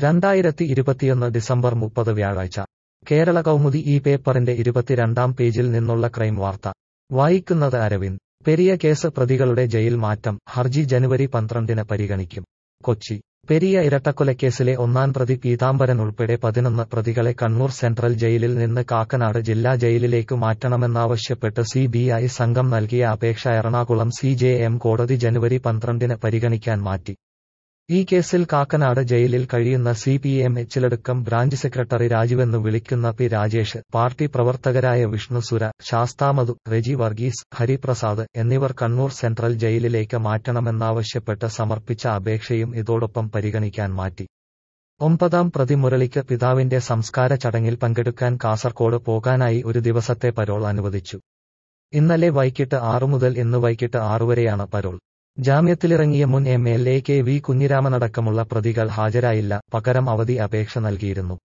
രണ്ടായിരത്തി ഇരുപത്തിയൊന്ന് ഡിസംബർ മുപ്പത് വ്യാഴാഴ്ച കേരള കൗമുദി ഈ പേപ്പറിന്റെ ഇരുപത്തിരണ്ടാം പേജിൽ നിന്നുള്ള ക്രൈം വാർത്ത വായിക്കുന്നത് അരവിന്ദ് പെരിയ കേസ് പ്രതികളുടെ ജയിൽ മാറ്റം ഹർജി ജനുവരി പന്ത്രണ്ടിന് പരിഗണിക്കും കൊച്ചി പെരിയ ഇരട്ടക്കൊലക്കേസിലെ ഒന്നാം പ്രതി പീതാംബരൻ ഉൾപ്പെടെ പതിനൊന്ന് പ്രതികളെ കണ്ണൂർ സെൻട്രൽ ജയിലിൽ നിന്ന് കാക്കനാട് ജില്ലാ ജയിലിലേക്ക് മാറ്റണമെന്നാവശ്യപ്പെട്ട് സി ബി ഐ സംഘം നൽകിയ അപേക്ഷ എറണാകുളം സി ജെ എം കോടതി ജനുവരി പന്ത്രണ്ടിന് പരിഗണിക്കാൻ മാറ്റി ഈ കേസിൽ കാക്കനാട് ജയിലിൽ കഴിയുന്ന C P M Echiladukkam branch secretary രാജുവെന്ന് വിളിക്കുന്ന പി രാജേഷ് പാർട്ടി പ്രവർത്തകരായ വിഷ്ണുസുര ശാസ്താമധു റെജി വർഗീസ് ഹരിപ്രസാദ് എന്നിവർ കണ്ണൂർ സെൻട്രൽ ജയിലിലേക്ക് മാറ്റണമെന്നാവശ്യപ്പെട്ട് സമർപ്പിച്ച അപേക്ഷയും ഇതോടൊപ്പം പരിഗണിക്കാൻ മാറ്റി ഒമ്പതാം പ്രതി മുരളിക്ക് പിതാവിന്റെ സംസ്കാര ചടങ്ങിൽ പങ്കെടുക്കാൻ കാസർകോട് പോകാനായി ഒരു ദിവസത്തെ പരോൾ അനുവദിച്ചു ഇന്നലെ വൈകിട്ട് ആറു മുതൽ ഇന്ന് വൈകിട്ട് ആറുവരെയാണ് പരോൾ ജാമ്യത്തിലിറങ്ങിയ മുൻ M L A K V കുഞ്ഞിരാമനടക്കമുള്ള പ്രതികൾ ഹാജരായില്ല പകരം അവധി അപേക്ഷ നൽകിയിരുന്നു